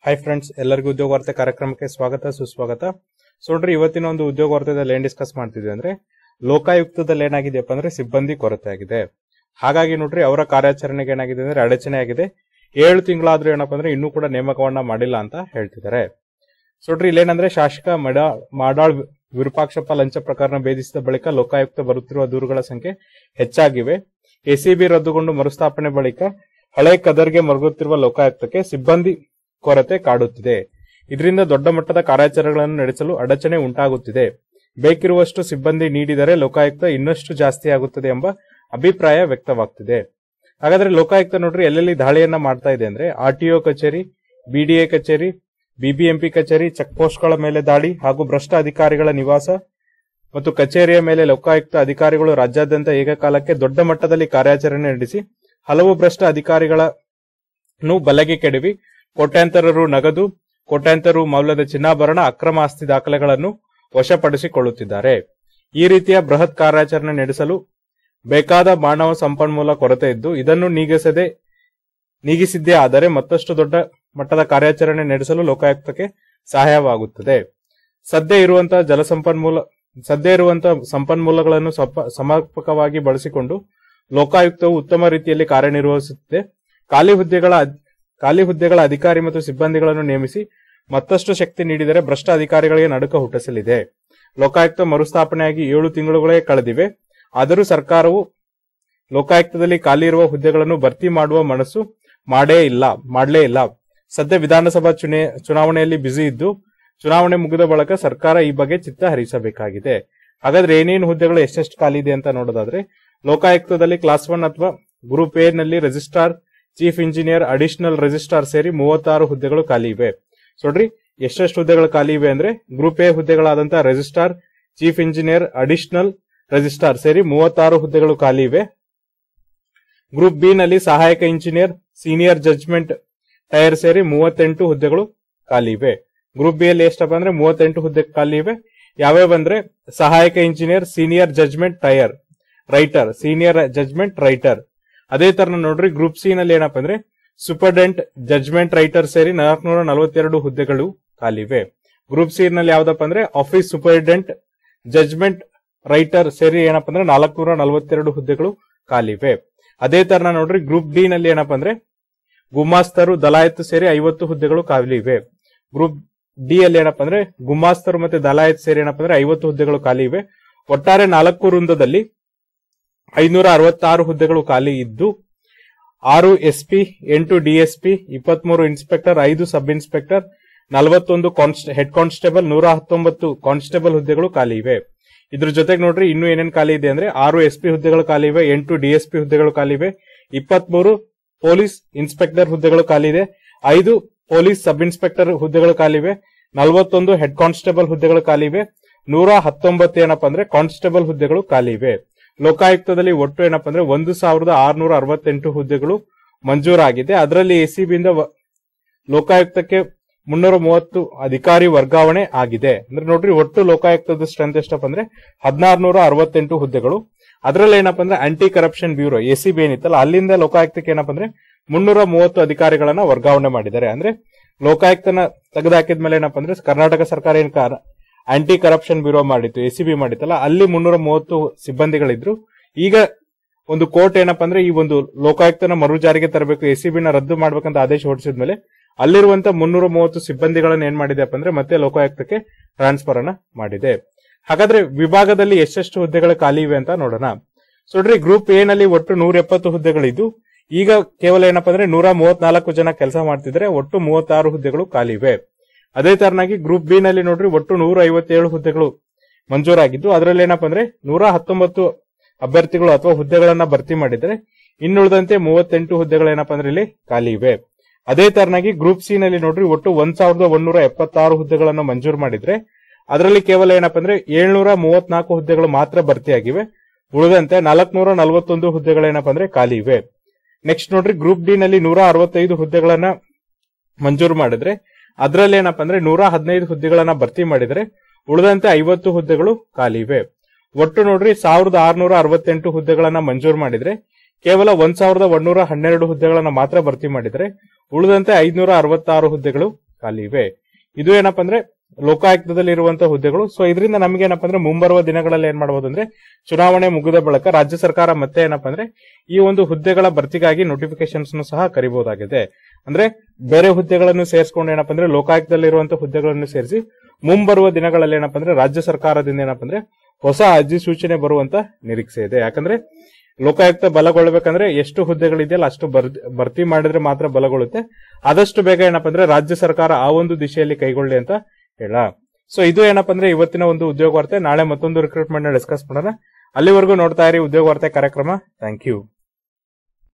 hi friends ಎಲ್ಲರಿಗೂ ಉದ್ಯೋಗ ವಾರ್ತೆ ಕಾರ್ಯಕ್ರಮಕ್ಕೆ ಸ್ವಾಗತ ಸುಸ್ವಾಗತ ಸೊ ನೋಡ್ರಿ ಇವತ್ತಿನ ಒಂದು ಉದ್ಯೋಗ ವಾರ್ತೆದಲ್ಲಿ ಏನ್ ಡಿಸ್ಕಸ್ ಮಾಡ್ತಿದ್ವಿ ಅಂದ್ರೆ ಲೋಕಾಯುಕ್ತದಲ್ಲಿ ಏನಾಗಿದೆಯಪ್ಪ ಅಂದ್ರೆ ಸಿಬ್ಬಂದಿ ಕೊರತೆ ಆಗಿದೆ ಹಾಗಾಗಿ ನೋಡ್ರಿ ಅವರ ಕಾರ್ಯಾಚರಣೆಗೆ ಏನಾಗಿದೆ ಅಂದ್ರೆ ಅಡಚಣೆ ಆಗಿದೆ ಏಳು ತಿಂಗಳಾದ್ರೂ ಏನಪ್ಪ ಅಂದ್ರೆ ಇನ್ನೂ ಕೂಡ ನೇಮಕವನ್ನ ಮಾಡಿಲ್ಲ ಅಂತ ಹೇಳ್ತಿದ್ದಾರೆ ಸೊ ನೋಡ್ರಿ ಇಲ್ಲೇನಂದ್ರೆ ಶಾಸಕ ಮಡ ಮಾಡಾಳ್ ವಿರೂಪಾಕ್ಷಪ್ಪ ಲಂಚ ಪ್ರಕರಣ ಭೇದಿಸಿದ ಬಳಿಕ ಲೋಕಾಯುಕ್ತ ಬರುತ್ತಿರುವ ದೂರುಗಳ ಸಂಖ್ಯೆ ಹೆಚ್ಚಾಗಿವೆ ಎಸಿಬಿ ರದ್ದುಗೊಂಡು ಮರುಸ್ಥಾಪನೆ ಬಳಿಕ ಹಳೆ ಕದರ್ಗೆ ಮರುಗುತ್ತಿರುವ ಲೋಕಾಯುಕ್ತಕ್ಕೆ ಸಿಬ್ಬಂದಿ ಕೊರತೆ ಕಾಡುತ್ತಿದೆ ಇದರಿಂದ ದೊಡ್ಡ ಮಟ್ಟದ ಕಾರ್ಯಾಚರಣೆಗಳನ್ನು ನಡೆಸಲು ಅಡಚಣೆ ಉಂಟಾಗುತ್ತಿದೆ ಬೇಕಿರುವಷ್ಟು ಸಿಬ್ಬಂದಿ ನೀಡಿದರೆ ಲೋಕಾಯುಕ್ತ ಇನ್ನಷ್ಟು ಜಾಸ್ತಿ ಆಗುತ್ತದೆ ಎಂಬ ಅಭಿಪ್ರಾಯ ವ್ಯಕ್ತವಾಗ್ತಿದೆ ಹಾಗಾದ್ರೆ ಲೋಕಾಯುಕ್ತ ನೋಡ್ರಿ ಎಲ್ಲೆಲ್ಲಿ ದಾಳಿಯನ್ನ ಮಾಡ್ತಾ ಇದೆ ಅಂದ್ರೆ ಆರ್ಟಿಒ ಕಚೇರಿ ಬಿಡಿಎ ಕಚೇರಿ ಬಿಬಿಎಂಪಿ ಕಚೇರಿ ಚೆಕ್ ಪೋಸ್ಟ್ಗಳ ಮೇಲೆ ದಾಳಿ ಹಾಗೂ ಭ್ರಷ್ಟ ಅಧಿಕಾರಿಗಳ ನಿವಾಸ ಮತ್ತು ಕಚೇರಿಯ ಮೇಲೆ ಲೋಕಾಯುಕ್ತ ಅಧಿಕಾರಿಗಳು ರಾಜ್ಯಾದ್ಯಂತ ಏಕಕಾಲಕ್ಕೆ ದೊಡ್ಡ ಮಟ್ಟದಲ್ಲಿ ಕಾರ್ಯಾಚರಣೆ ನಡೆಸಿ ಹಲವು ಭ್ರಷ್ಟ ಅಧಿಕಾರಿಗಳನ್ನು ಬಲೆಗೆ ಕೆಡವಿ ಕೋಟ್ಯಾಂತರ ರು ನಗದು ಕೋಟ್ಯಾಂತರ ರು ಮೌಲ್ಯದ ಚಿನ್ನಾಭರಣ ಅಕ್ರಮ ಆಸ್ತಿ ದಾಖಲೆಗಳನ್ನು ವಶಪಡಿಸಿಕೊಳ್ಳುತ್ತಿದ್ದಾರೆ ಈ ರೀತಿಯ ಬೃಹತ್ ಕಾರ್ಯಾಚರಣೆ ನಡೆಸಲು ಬೇಕಾದ ಮಾನವ ಸಂಪನ್ಮೂಲ ಕೊರತೆ ಇದ್ದು ಇದನ್ನು ನೀಗಿಸದೆ ನೀಗಿಸಿದ್ದೇ ಆದರೆ ಮತ್ತಷ್ಟು ದೊಡ್ಡ ಮಟ್ಟದ ಕಾರ್ಯಾಚರಣೆ ನಡೆಸಲು ಲೋಕಾಯುಕ್ತಕ್ಕೆ ಸಹಾಯವಾಗುತ್ತದೆ ಸದ್ಯ ಇರುವಂತಹ ಜಲಸಂಪನ್ಮೂಲ ಸದ್ಯ ಇರುವಂತಹ ಸಂಪನ್ಮೂಲಗಳನ್ನು ಸಪ- ಸಮರ್ಪಕವಾಗಿ ಬಳಸಿಕೊಂಡು ಲೋಕಾಯುಕ್ತವು ಉತ್ತಮ ರೀತಿಯಲ್ಲಿ ಕಾರ್ಯನಿರ್ವಹಿಸುತ್ತಿದೆ ಖಾಲಿ ಹುದ್ದೆಗಳ ಖಾಲಿ ಹುದ್ದೆಗಳ ಅಧಿಕಾರಿ ಮತ್ತು ಸಿಬ್ಬಂದಿಗಳನ್ನು ನೇಮಿಸಿ ಮತ್ತಷ್ಟು ಶಕ್ತಿ ನೀಡಿದರೆ ಭ್ರಷ್ಟ ಅಧಿಕಾರಿಗಳಿಗೆ ನಡುಕ ಹುಟ್ಟಿಸಲಿದೆ ಲೋಕಾಯುಕ್ತ ಮರುಸ್ಥಾಪನೆಯಾಗಿ ಏಳು ತಿಂಗಳುಗಳೇ ಕಳೆದಿವೆ ಆದರೂ ಸರ್ಕಾರವು ಲೋಕಾಯುಕ್ತದಲ್ಲಿ ಖಾಲಿ ಇರುವ ಹುದ್ದೆಗಳನ್ನು ಭರ್ತಿ ಮಾಡುವ ಮನಸ್ಸು ಮಾಡೇ ಇಲ್ಲ ಮಾಡಲೇ ಇಲ್ಲ ಸದ್ಯ ವಿಧಾನಸಭಾ ಚುನೆ ಚುನಾವಣೆಯಲ್ಲಿ ಬ್ಯುಸಿ ಇದ್ದು ಚುನಾವಣೆ ಮುಗಿದ ಬಳಿಕ ಸರ್ಕಾರ ಈ ಬಗ್ಗೆ ಚಿತ್ತ ಹರಿಸಬೇಕಾಗಿದೆ ಹಾಗಾದ್ರೆ ಏನೇನು ಹುದ್ದೆಗಳು ಎಷ್ಟೆಷ್ಟು ಖಾಲಿ ಇದೆ ಅಂತ ನೋಡೋದಾದ್ರೆ ಲೋಕಾಯುಕ್ತದಲ್ಲಿ ಕ್ಲಾಸ್ ಒನ್ ಅಥವಾ ಗ್ರೂಪ್ ಎ ನಲ್ಲಿ registrar chief engineer additional registrar ಸೇರಿ ಮೂವತ್ತಾರು ಹುದ್ದೆಗಳು ಖಾಲಿ ಇವೆ ಸೊ ನೋಡ್ರಿ ಎಷ್ಟೆಷ್ಟು ಹುದ್ದೆಗಳು ಖಾಲಿ ಇವೆ ಅಂದ್ರೆ ಗ್ರೂಪ್ ಎ ಹುದ್ದೆಗಳಾದಂತಹ registrar chief engineer additional registrar ಸೇರಿ ಮೂವತ್ತಾರು ಹುದ್ದೆಗಳು ಖಾಲಿ ಇವೆ ಗ್ರೂಪ್ ಬಿ ನಲ್ಲಿ ಸಹಾಯಕ ಇಂಜಿನಿಯರ್ ಸೀನಿಯರ್ ಜಡ್ಜ್ಮೆಂಟ್ ಟೈರ್ ಸೇರಿ ಮೂವತ್ತೆಂಟು ಹುದ್ದೆಗಳು ಖಾಲಿ ಇವೆ ಗ್ರೂಪ್ ಬಿ ಅಲ್ಲಿ ಎಷ್ಟಪ್ಪ ಅಂದ್ರೆ ಮೂವತ್ತೆಂಟು ಹುದ್ದೆ ಖಾಲಿ ಇವೆ ಯಾವ್ಯಾವ ಅಂದ್ರೆ ಸಹಾಯಕ engineer senior judgement tier writer senior judgement writer ಅದೇ ತರ ನೋಡ್ರಿ ಗ್ರೂಪ್ ಸಿ ನಲ್ಲಿ ಏನಪ್ಪ ಅಂದ್ರೆ ಸೂಪರ್ಡೆಂಟ್ ಜಡ್ಜ್ಮೆಂಟ್ ರೈಟರ್ ಸೇರಿ ನಾಲ್ಕುನೂರ ನಲವತ್ತೆರಡು ಹುದ್ದೆಗಳು ಖಾಲಿ ಇವೆ ಗ್ರೂಪ್ ಸಿ ನಲ್ಲಿ ಯಾವ್ದಪ್ಪ ಅಂದ್ರೆ ಆಫೀಸ್ ಸೂಪರ್ಡೆಂಟ್ ಜಡ್ಜ್ಮೆಂಟ್ ರೈಟರ್ ಸೇರಿ ಏನಪ್ಪ ಅಂದ್ರೆ ನಾಲ್ಕುನೂರ ನಲವತ್ತೆರಡು ಹುದ್ದೆಗಳು ಖಾಲಿ ಇವೆ ಅದೇ ತರ ನೋಡ್ರಿ ಗ್ರೂಪ್ ಡಿ ನಲ್ಲಿ ಏನಪ್ಪ ಅಂದ್ರೆ ಗುಮಾಸ್ತರು ದಲಾಯತ್ ಸೇರಿ ಐವತ್ತು ಹುದ್ದೆಗಳು ಖಾಲಿ ಇವೆ ಗ್ರೂಪ್ ಡಿ ಅಲ್ಲಿ ಏನಪ್ಪ ಅಂದ್ರೆ ಗುಮಾಸ್ತರು ಮತ್ತೆ ದಲಾಯತ್ ಸೇರಿ ಏನಪ್ಪ ಅಂದ್ರೆ ಐವತ್ತು ಹುದ್ದೆಗಳು ಖಾಲಿ ಇವೆ ಒಟ್ಟಾರೆ ನಾಲ್ಕು ವೃಂದದಲ್ಲಿ ಐನೂರ ಅರವತ್ತಾರು ಹುದ್ದೆಗಳು ಖಾಲಿ ಇದ್ದು ಆರು ಎಸ್ಪಿ ಎಂಟು ಡಿಎಸ್ಪಿ ಇಪ್ಪತ್ಮೂರು ಇನ್ಸ್ಪೆಕ್ಟರ್ ಐದು ಸಬ್ ಇನ್ಸ್ಪೆಕ್ಟರ್ ನಲವತ್ತೊಂದು ಹೆಡ್ ಕಾನ್ಸ್ಟೇಬಲ್ ನೂರ ಹತ್ತೊಂಬತ್ತು ಕಾನ್ಸ್ಟೇಬಲ್ ಹುದ್ದೆಗಳು ಖಾಲಿ ಇವೆ ಇದ್ರ ಜೊತೆಗೆ ನೋಡ್ರಿ ಇನ್ನೂ ಏನೇನ್ ಖಾಲಿ ಇದೆ ಅಂದ್ರೆ ಆರು ಎಸ್ಪಿ ಹುದ್ದೆಗಳು ಖಾಲಿ ಇವೆ ಎಂಟು ಡಿಎಸ್ಪಿ ಹುದ್ದೆಗಳು ಖಾಲಿ ಇವೆ ಇಪ್ಪತ್ಮೂರು ಪೊಲೀಸ್ ಇನ್ಸ್ಪೆಕ್ಟರ್ ಹುದ್ದೆಗಳು ಖಾಲಿ ಇದೆ ಐದು ಪೊಲೀಸ್ ಸಬ್ ಇನ್ಸ್ಪೆಕ್ಟರ್ ಹುದ್ದೆಗಳು ಖಾಲಿ ಇವೆ ನಲವತ್ತೊಂದು ಹೆಡ್ ಕಾನ್ಸ್ಟೇಬಲ್ ಹುದ್ದೆಗಳು ಖಾಲಿ ಇವೆ ನೂರ ಹತ್ತೊಂಬತ್ತು ಏನಪ್ಪಾ ಅಂದ್ರೆ ಕಾನ್ಸ್ಟೇಬಲ್ ಹುದ್ದೆಗಳು ಖಾಲಿ ಇವೆ ಲೋಕಾಯುಕ್ತದಲ್ಲಿ ಒಟ್ಟು ಏನಪ್ಪಾ ಅಂದ್ರೆ ಒಂದು ಸಾವಿರದ ಆರುನೂರ ಅರವತ್ತೆಂಟು ಹುದ್ದೆಗಳು ಮಂಜೂರಾಗಿದೆ ಅದರಲ್ಲಿ ಎಸಿಬಿಯಿಂದ ಲೋಕಾಯುಕ್ತಕ್ಕೆ ಮುನ್ನೂರ ಮೂವತ್ತು ಅಧಿಕಾರಿ ವರ್ಗಾವಣೆ ಆಗಿದೆ ಅಂದ್ರೆ ನೋಡ್ರಿ ಒಟ್ಟು ಲೋಕಾಯುಕ್ತದ ಸ್ಟ್ರೆಂತ್ ಎಷ್ಟಪ್ಪ ಅಂದ್ರೆ ಹದಿನಾರುನೂರ ಅರವತ್ತೆಂಟು ಹುದ್ದೆಗಳು ಅದರಲ್ಲಿ ಏನಪ್ಪಾ ಅಂದ್ರೆ ಆಂಟಿ ಕರಪ್ಷನ್ ಬ್ಯೂರೋ ಎಸಿಬಿ ಏನಿತ್ತಲ್ಲ ಅಲ್ಲಿಂದ ಲೋಕಾಯುಕ್ತಕ್ಕೆ ಏನಪ್ಪಾ ಅಂದ್ರೆ ಮುನ್ನೂರ ಮೂವತ್ತು ಅಧಿಕಾರಿಗಳನ್ನ ವರ್ಗಾವಣೆ ಮಾಡಿದ್ದಾರೆ ಅಂದ್ರೆ ಲೋಕಾಯುಕ್ತನ ತೆಗೆದುಹಾಕಿದ್ಮೇಲೆ ಏನಪ್ಪಾ ಅಂದ್ರೆ ಕರ್ನಾಟಕ ಸರ್ಕಾರ ಏನ್ ಆಂಟಿ ಕರಪ್ಷನ್ ಬ್ಯೂರೋ ಮಾಡಿತ್ತು ಎಸಿಬಿ ಮಾಡಿತ್ತಲ್ಲ ಅಲ್ಲಿ ಮುನ್ನೂರ ಮೂವತ್ತು ಸಿಬ್ಬಂದಿಗಳಿದ್ರು ಈಗ ಒಂದು ಕೋರ್ಟ್ ಏನಪ್ಪಾ ಅಂದ್ರೆ ಈ ಒಂದು ಲೋಕಾಯುಕ್ತನ ಮರು ಜಾರಿಗೆ ತರಬೇಕು ಎಸಿಬಿನ ರದ್ದು ಮಾಡ್ಬೇಕಂತ ಆದೇಶ ಹೊರಡಿಸಿದ್ಮೇಲೆ ಅಲ್ಲಿರುವಂತ ಮುನ್ನೂರ ಮೂವತ್ತು ಸಿಬ್ಬಂದಿಗಳನ್ನ ಏನ್ ಮಾಡಿದೆಪ್ಪ ಅಂದ್ರೆ ಮತ್ತೆ ಲೋಕಾಯುಕ್ತಕ್ಕೆ ಟ್ರಾನ್ಸ್ಫರ್ ಅನ್ನ ಮಾಡಿದೆ ಹಾಗಾದ್ರೆ ವಿಭಾಗದಲ್ಲಿ ಎಷ್ಟೆಷ್ಟು ಹುದ್ದೆಗಳು ಖಾಲಿ ಇವೆ ಅಂತ ನೋಡೋಣ ಸೊ ನೋಡ್ರಿ ಗ್ರೂಪ್ ಎ ನಲ್ಲಿ ಒಟ್ಟು ನೂರ ಎಪ್ಪತ್ತು ಹುದ್ದೆಗಳಿದ್ದು ಈಗ ಕೇವಲ ಏನಪ್ಪಾ ಅಂದ್ರೆ ನೂರ ಮೂವತ್ನಾಲ್ಕು ಜನ ಕೆಲಸ ಮಾಡ್ತಿದ್ರೆ ಒಟ್ಟು ಮೂವತ್ತಾರು ಹುದ್ದೆಗಳು ಖಾಲಿ ಇವೆ ಅದೇ ತರನಾಗಿ ಗ್ರೂಪ್ ಬಿ ನಲ್ಲಿ ನೋಡ್ರಿ ಒಟ್ಟು ನೂರ ಐವತ್ತೇಳು ಹುದ್ದೆಗಳು ಮಂಜೂರಾಗಿದ್ದು ಅದರಲ್ಲಿ ಏನಪ್ಪಾ ಅಂದ್ರೆ ನೂರ ಹತ್ತೊಂಬತ್ತು ಅಭ್ಯರ್ಥಿಗಳು ಅಥವಾ ಹುದ್ದೆಗಳನ್ನ ಭರ್ತಿ ಮಾಡಿದ್ರೆ ಇನ್ನುಳಿದಂತೆ ಮೂವತ್ತೆಂಟು ಹುದ್ದೆಗಳು ಏನಪ್ಪಾ ಅಂದ್ರೆ ಇಲ್ಲಿ ಖಾಲಿ ಇವೆ ಅದೇ ತರನಾಗಿ ಗ್ರೂಪ್ ಸಿ ನಲ್ಲಿ ನೋಡ್ರಿ ಒಟ್ಟು ಒಂದ್ ಸಾವಿರದ ಒಂದೂರ ಎಪ್ಪತ್ತಾರು ಹುದ್ದೆಗಳನ್ನು ಮಂಜೂರು ಮಾಡಿದ್ರೆ ಅದರಲ್ಲಿ ಕೇವಲ ಏನಪ್ಪಾ ಅಂದ್ರೆ ಏಳ್ನೂರ ಮೂವತ್ನಾಲ್ಕು ಹುದ್ದೆಗಳು ಮಾತ್ರ ಭರ್ತಿಯಾಗಿವೆ ಉಳಿದಂತೆ ನಾಲ್ಕನೂರ ನಲವತ್ತೊಂದು ಹುದ್ದೆಗಳೇನಪ್ಪ ಅಂದ್ರೆ ಖಾಲಿ ಇವೆ ನೆಕ್ಸ್ಟ್ ನೋಡ್ರಿ ಗ್ರೂಪ್ ಡಿ ನಲ್ಲಿ ನೂರ ಅರವತ್ತೈದು ಹುದ್ದೆಗಳನ್ನ ಮಂಜೂರು ಮಾಡಿದ್ರೆ ಅದರಲ್ಲಿ ಏನಪ್ಪಾ ಅಂದ್ರೆ ನೂರ ಹದಿನೈದು ಹುದ್ದೆಗಳನ್ನ ಭರ್ತಿ ಮಾಡಿದ್ರೆ ಉಳಿದಂತೆ ಐವತ್ತು ಹುದ್ದೆಗಳು ಖಾಲಿ ಇವೆ ಒಟ್ಟು ನೋಡ್ರಿ ಸಾವಿರದ ಆರುನೂರ ಅರವತ್ತೆಂಟು ಹುದ್ದೆಗಳನ್ನ ಮಂಜೂರು ಮಾಡಿದ್ರೆ ಕೇವಲ ಒಂದ್ ಸಾವಿರದ ಒಂದೂರ ಹನ್ನೆರಡು ಹುದ್ದೆಗಳನ್ನ ಮಾತ್ರ ಭರ್ತಿ ಮಾಡಿದ್ರೆ ಉಳಿದಂತೆ ಐದ್ನೂರ ಅರವತ್ತಾರು ಹುದ್ದೆಗಳು ಖಾಲಿ ಇವೆ ಇದು ಏನಪ್ಪಾ ಅಂದ್ರೆ ಲೋಕಾಯುಕ್ತದಲ್ಲಿ ಇರುವಂತಹ ಹುದ್ದೆಗಳು ಸೊ ಇದರಿಂದ ನಮ್ಗೆ ಏನಪ್ಪಾ ಅಂದ್ರೆ ಮುಂಬರುವ ದಿನಗಳಲ್ಲಿ ಏನ್ ಮಾಡಬಹುದು ಅಂದ್ರೆ ಚುನಾವಣೆ ಮುಗಿದ ಬಳಿಕ ರಾಜ್ಯ ಸರ್ಕಾರ ಮತ್ತೆ ಏನಪ್ಪಾ ಅಂದ್ರೆ ಈ ಒಂದು ಹುದ್ದೆಗಳ ಭರ್ತಿಗಾಗಿ ನೋಟಿಫಿಕೇಶನ್ಸ್ ಸಹ ಕರಿಬಹುದಾಗಿದೆ ಅಂದ್ರೆ ಬೇರೆ ಹುದ್ದೆಗಳನ್ನು ಸೇರಿಸಿಕೊಂಡು ಏನಪ್ಪಾ ಅಂದ್ರೆ ಲೋಕಾಯುಕ್ತದಲ್ಲಿ ಇರುವಂತಹ ಹುದ್ದೆಗಳನ್ನು ಸೇರಿಸಿ ಮುಂಬರುವ ದಿನಗಳಲ್ಲಿ ಏನಪ್ಪಾ ಅಂದ್ರೆ ರಾಜ್ಯ ಸರ್ಕಾರದಿಂದ ಏನಪ್ಪಾ ಅಂದ್ರೆ ಹೊಸ ಅಧಿಸೂಚನೆ ಬರುವಂತ ನಿರೀಕ್ಷೆ ಇದೆ ಯಾಕಂದ್ರೆ ಲೋಕಾಯುಕ್ತ ಬಲಗೊಳ್ಳಬೇಕಂದ್ರೆ ಎಷ್ಟು ಹುದ್ದೆಗಳಿದೆಯಲ್ಲ ಅಷ್ಟು ಭರ್- ಭರ್ತಿ ಮಾಡಿದ್ರೆ ಮಾತ್ರ ಬಲಗೊಳ್ಳುತ್ತೆ ಆದಷ್ಟು ಬೇಗ ಏನಪ್ಪಾ ಅಂದ್ರೆ ರಾಜ್ಯ ಸರ್ಕಾರ ಆ ಒಂದು ದಿಶೆಯಲ್ಲಿ ಕೈಗೊಳ್ಳಿ ಅಂತ ಹೇಳ ಸೊ ಇದು ಏನಪ್ಪಾ ಅಂದ್ರೆ ಇವತ್ತಿನ ಒಂದು ಉದ್ಯೋಗ ವಾರ್ತೆ ನಾಳೆ ಮತ್ತೊಂದು ರಿಕ್ರೂಟ್ಮೆಂಟ್ ನ ಡಿಸ್ಕಸ್ ಮಾಡೋಣ ಅಲ್ಲಿವರೆಗೂ ನೋಡ್ತಾ ಇರಿ ಉದ್ಯೋಗ ವಾರ್ತೆ ಕಾರ್ಯಕ್ರಮ ಥ್ಯಾಂಕ್ ಯು